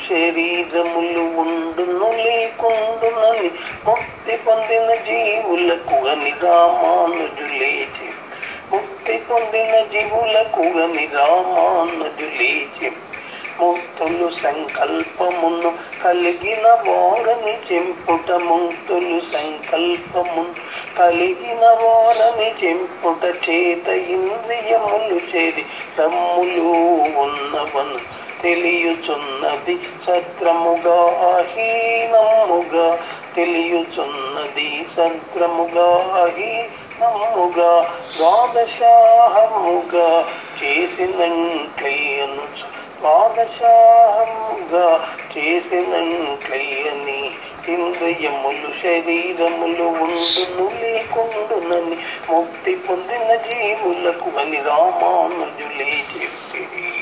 శరీరములు ఉండును లేకుండునని ముక్తి పొందిన జీవులకు అని రామానుజులేచి ముక్తి పొందిన జీవులకు అని రామానుజులేచి ముక్తులు సంకల్పమును కలిగిన వారని చెంపుట ముక్తులు సంకల్పమును కలిగిన వారని చెంపుట చేత ఇంద్రియములు చేరి తమ్ములు ఉన్నవను తెలియచున్నది సత్రముగా అహీనముగా తెలియచున్నది సత్రముగా అహీనముగా ద్వాదశాహముగా చేసినంట్లయ్యను ద్వాదశాహముగా చేసినంట్లయ్యని ఇంద్రియములు శరీరములు ఉండును లేకుండునని ముక్తి పొందిన జీవులకు అని రామానుజులే చెప్పి